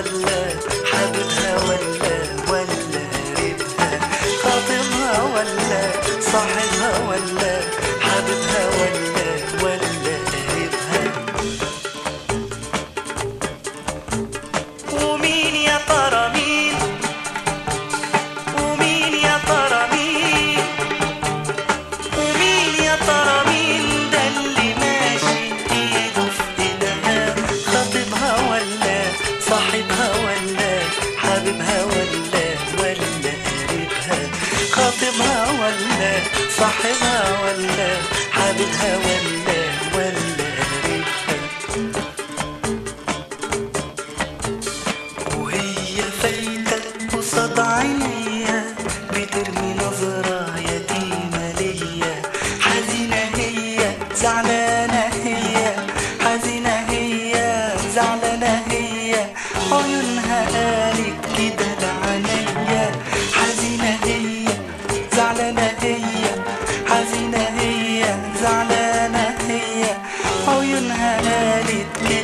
ولا حبيبها ولا ولا قريبها خاطبها ولا صاحبها ولا حبيبها ولا ولا قريبها ومين يا ترى مين ومين يا ترى مين ومين يا ترى مين ده اللي ماشي ايده في ايدها خاطبها ولا صاحبها ولا حبيبها ولا ولا قريبها خاطبها ولا صاحبها ولا حبيبها ولا ولا قريبها وهي فايتة قصاد عينيا بترمي نظرة يتيمة ليا حزينة هي زعلانة هي حزينة هي زعلانة هي عيونها قالت كده لعنيا حزينة هي زعلانة هي حزينة هي زعلانة هي عيونها قالت كده